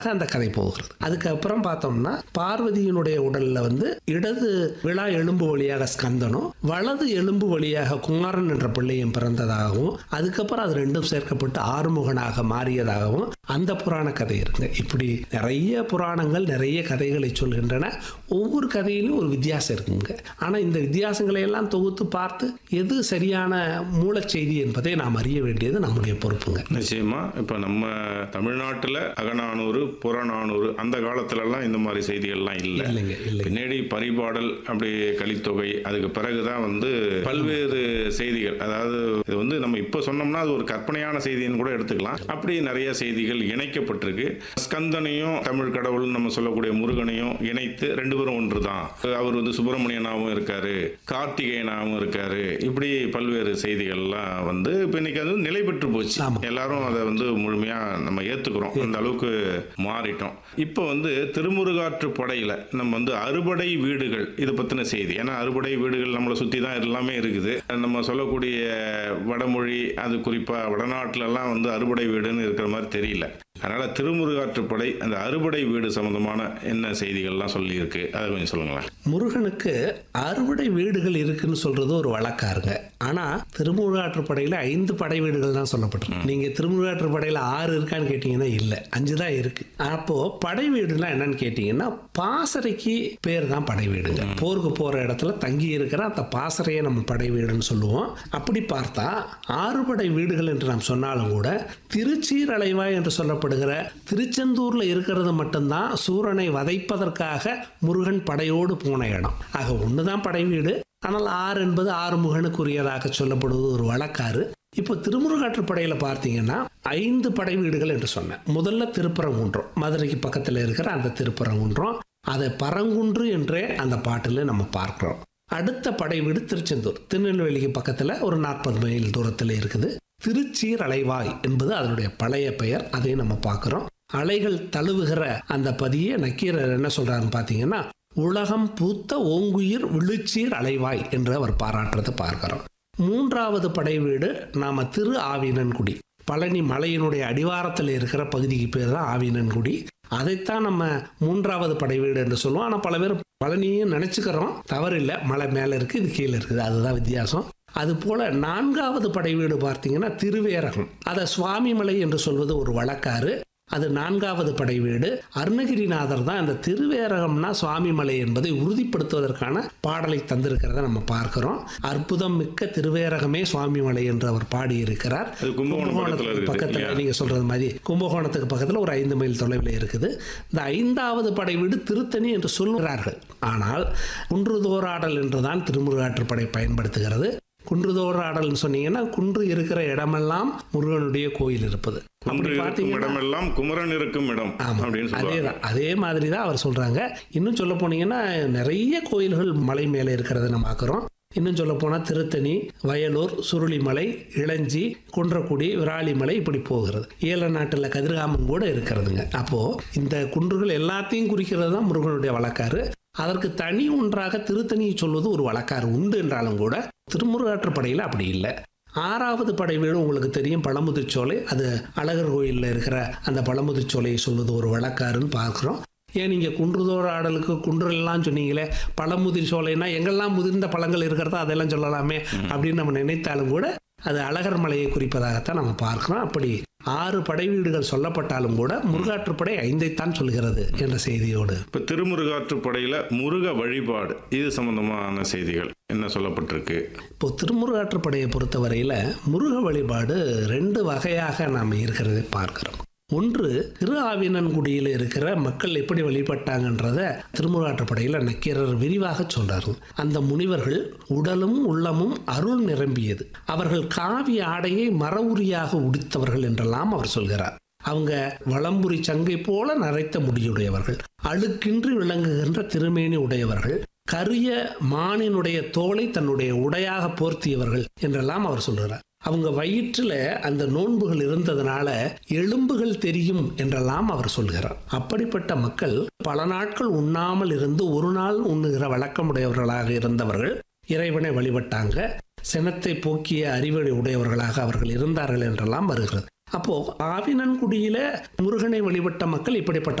அந்த கதை போகிறது அதுக்கப்புறம் பார்த்தோம்னா பார்வதியினுடைய உடல்ல வந்து இடது விழா எலும்பு வழியாக ஸ்கந்தனும் வலது எலும்பு வழியாக குமாரன் என்ற பிள்ளையும் பிறந்ததாகவும் அதுக்கப்புறம் அது ரெண்டும் சேர்க்கப்பட்டு ஆறுமுகனாக மாறியதாகவும் அந்த புராண கதை இருக்கு இப்படி நிறைய புராணங்கள் நிறைய கதைகளை சொல்கின்றன ஒவ்வொரு கதையிலும் ஒரு வித்தியாசம் இருக்குங்க ஆனா இந்த வித்தியாசங்களை எல்லாம் தொகுத்து பார்த்து எது சரியான மூலச்செய்தி என்பதை நாம் அறிய வேண்டியது நம்முடைய பொறுப்புங்க நிச்சயமா இப்போ நம்ம தமிழ்நாட்டில் அகநானூறு புறநானூறு அந்த காலத்துலலாம் இந்த மாதிரி செய்திகள்லாம் இல்லை இல்லைங்க இல்லை பின்னாடி பரிபாடல் அப்படி கலித்தொகை அதுக்கு பிறகுதான் வந்து பல்வேறு செய்திகள் அதாவது இது வந்து நம்ம இப்போ சொன்னோம்னா அது ஒரு கற்பனையான செய்தின்னு கூட எடுத்துக்கலாம் அப்படி நிறைய செய்திகள் இணைக்கப்பட்டிருக்கு ஸ்கந்தனையும் தமிழ் கடவுள் நம்ம சொல்லக்கூடிய முருகனையும் இணைத்து ரெண்டு பேரும் ஒன்று தான் அவர் வந்து சுப்பிரமணியனாகவும் இருக்காரு கார்த்திகேயனாகவும் இருக்காரு இப்படி பல்வேறு செய்திகள்லாம் வந்து இப்போ இன்னைக்கு அது நிலை பெற்று போச்சு ஆமா. எல்லாரும் அதை வந்து முழுமையா நம்ம ஏத்துக்கிறோம் அந்த அளவுக்கு மாறிட்டோம் இப்போ வந்து திருமுருகாற்று படையில நம்ம வந்து அறுபடை வீடுகள் இது பத்தின செய்தி ஏன்னா அறுபடை வீடுகள் நம்மளை சுத்தி தான் எல்லாமே இருக்குது நம்ம சொல்லக்கூடிய வடமொழி அது குறிப்பா வடநாட்டுல எல்லாம் வந்து அறுபடை வீடுன்னு இருக்கிற மாதிரி தெரியல அதனால திருமுருகாற்றுப்படை அந்த அறுபடை வீடு சம்பந்தமான என்ன செய்திகள்லாம் சொல்லி இருக்கு அதை கொஞ்சம் சொல்லுங்களேன் முருகனுக்கு அறுபடை வீடுகள் இருக்குன்னு சொல்றது ஒரு வழக்காருங்க ஆனா திருமுருகாற்றுப்படையில ஐந்து படை வீடுகள் தான் சொல்லப்பட்டிருக்கு நீங்க திருமுருகாற்றுப்படையில ஆறு இருக்கான்னு கேட்டீங்கன்னா இல்ல அஞ்சு தான் இருக்கு அப்போ படை வீடுனா என்னன்னு கேட்டீங்கன்னா பாசறைக்கு பேர் தான் படை வீடுங்க போருக்கு போற இடத்துல தங்கி இருக்கிற அந்த பாசறையை நம்ம படை வீடுன்னு சொல்லுவோம் அப்படி பார்த்தா ஆறு படை வீடுகள் என்று நாம் சொன்னாலும் கூட திருச்சீரலைவாய் என்று சொல்லப்படுகிற திருச்செந்தூர்ல இருக்கிறது மட்டும்தான் சூரனை வதைப்பதற்காக முருகன் படையோடு போன இடம் ஆக ஒண்ணுதான் படை வீடு ஆனால் ஆறு என்பது ஆறுமுகனுக்குரியதாக சொல்லப்படுவது ஒரு வழக்காறு இப்போ திருமுருகாற்றுப்படையில பார்த்தீங்கன்னா ஐந்து படை வீடுகள் என்று சொன்னேன் முதல்ல திருப்பரங்குன்றம் மதுரைக்கு பக்கத்தில் இருக்கிற அந்த திருப்பரங்குன்றம் அதை பரங்குன்று என்றே அந்த பாட்டில் நம்ம பார்க்கிறோம் அடுத்த படை வீடு திருச்செந்தூர் திருநெல்வேலிக்கு பக்கத்தில் ஒரு நாற்பது மைல் தூரத்தில் இருக்குது திருச்சீர் அலைவாய் என்பது அதனுடைய பழைய பெயர் அதையும் நம்ம பார்க்கிறோம் அலைகள் தழுவுகிற அந்த பதியை நக்கீரர் என்ன சொல்றாருன்னு பார்த்தீங்கன்னா உலகம் பூத்த ஓங்குயிர் விழுச்சீர் அலைவாய் என்று அவர் பாராட்டுறதை பார்க்கிறோம் மூன்றாவது படை வீடு நாம திரு ஆவினன்குடி பழனி மலையினுடைய அடிவாரத்தில் இருக்கிற பகுதிக்கு பேர் தான் ஆவினன்குடி அதைத்தான் நம்ம மூன்றாவது படை வீடு என்று சொல்லுவோம் ஆனால் பல பேர் பழனியும் நினைச்சுக்கிறோம் தவறில்லை மலை மேலே இருக்கு இது கீழே இருக்குது அதுதான் வித்தியாசம் அது போல நான்காவது படை வீடு பார்த்தீங்கன்னா திருவேரகம் அதை சுவாமிமலை என்று சொல்வது ஒரு வழக்காறு அது நான்காவது படை வீடு அருணகிரிநாதர் தான் இந்த திருவேரகம்னா சுவாமிமலை என்பதை உறுதிப்படுத்துவதற்கான பாடலை தந்திருக்கிறத நம்ம பார்க்கிறோம் அற்புதம் மிக்க திருவேரகமே சுவாமிமலை என்று அவர் பாடியிருக்கிறார் அது கும்பகோணம் பக்கத்துல இருக்குது பக்கத்துல இல்லையா? நீங்க சொல்றது மாதிரி கும்பகோணத்துக்கு பக்கத்துல ஒரு ஐந்து மைல் தொலைவில் இருக்குது இந்த ஐந்தாவது படை வீடு திருத்தணி என்று சொல்கிறார்கள் ஆனால் குன்றுதோராடல் என்றுதான் திருமுருகாற்றுப்படை பயன்படுத்துகிறது குன்றுதோராடல்னு சொன்னீங்கன்னா குன்று இருக்கிற இடமெல்லாம் முருகனுடைய கோயில் இருப்பது குன்று அப்படி இருக்கும் பார்த்தீங்கன்னா இடமெல்லாம் குமரன் இருக்கும் இடம் ஆமா. அப்படின்னு சொல்லுவாங்க அதேதான் அதே மாதிரி தான் அவர் சொல்றாங்க இன்னும் சொல்ல போனீங்கன்னா நிறைய கோயில்கள் மலை மேலே இருக்கிறத நம்ம பார்க்குறோம் இன்னும் சொல்ல போனால் திருத்தணி வயலூர் சுருளிமலை இளஞ்சி குன்றக்குடி விராலிமலை இப்படி போகிறது ஏல நாட்டில் கதிர்காமம் கூட இருக்கிறதுங்க அப்போ இந்த குன்றுகள் எல்லாத்தையும் குறிக்கிறது தான் முருகனுடைய வழக்காறு அதற்கு தனி ஒன்றாக திருத்தணியை சொல்வது ஒரு வழக்காறு உண்டு என்றாலும் கூட திருமுருகாற்றுப்படையில் அப்படி இல்லை ஆறாவது படை வீடு உங்களுக்கு தெரியும் பழமுதிர்ச்சோலை அது அழகர் கோயிலில் இருக்கிற அந்த பழமுதிர்ச்சோலையை சொல்வது ஒரு வழக்காருன்னு பார்க்குறோம் ஏன் நீங்கள் குன்றுதோற ஆடலுக்கு குன்றெல்லாம் சொன்னீங்களே பழமுதிர் சோலைனா எங்கெல்லாம் முதிர்ந்த பழங்கள் இருக்கிறதோ அதெல்லாம் சொல்லலாமே அப்படின்னு நம்ம நினைத்தாலும் கூட அது அழகர் மலையை குறிப்பதாகத்தான் நம்ம பார்க்கிறோம் அப்படி ஆறு படை வீடுகள் சொல்லப்பட்டாலும் கூட முருகாற்றுப்படை ஐந்தைத்தான் சொல்கிறது என்ற செய்தியோடு இப்போ திருமுருகாற்றுப்படையில முருக வழிபாடு இது சம்பந்தமான செய்திகள் என்ன சொல்லப்பட்டிருக்கு இப்போ திருமுருகாற்றுப்படையை பொறுத்தவரையில் முருக வழிபாடு ரெண்டு வகையாக நாம் இருக்கிறதை பார்க்கிறோம் ஒன்று திரு ஆவினன்குடியில் இருக்கிற மக்கள் எப்படி வழிபட்டாங்கன்றத திருமுருகாற்றுப்படையில் நக்கீரர் விரிவாக சொல்றாரு அந்த முனிவர்கள் உடலும் உள்ளமும் அருள் நிரம்பியது அவர்கள் காவி ஆடையை மரவுரியாக உடுத்தவர்கள் என்றெல்லாம் அவர் சொல்கிறார் அவங்க வளம்புரி சங்கை போல நரைத்த முடியுடையவர்கள் அழுக்கின்றி விளங்குகின்ற திருமேனி உடையவர்கள் கரிய மானினுடைய தோலை தன்னுடைய உடையாக போர்த்தியவர்கள் என்றெல்லாம் அவர் சொல்கிறார் அவங்க வயிற்றில் அந்த நோன்புகள் இருந்ததுனால எலும்புகள் தெரியும் என்றெல்லாம் அவர் சொல்கிறார் அப்படிப்பட்ட மக்கள் பல நாட்கள் உண்ணாமல் இருந்து ஒரு நாள் உண்ணுகிற வழக்கமுடையவர்களாக இருந்தவர்கள் இறைவனை வழிபட்டாங்க சினத்தை போக்கிய அறிவழி உடையவர்களாக அவர்கள் இருந்தார்கள் என்றெல்லாம் வருகிறது அப்போ ஆவினன்குடியில முருகனை வழிபட்ட மக்கள் இப்படிப்பட்ட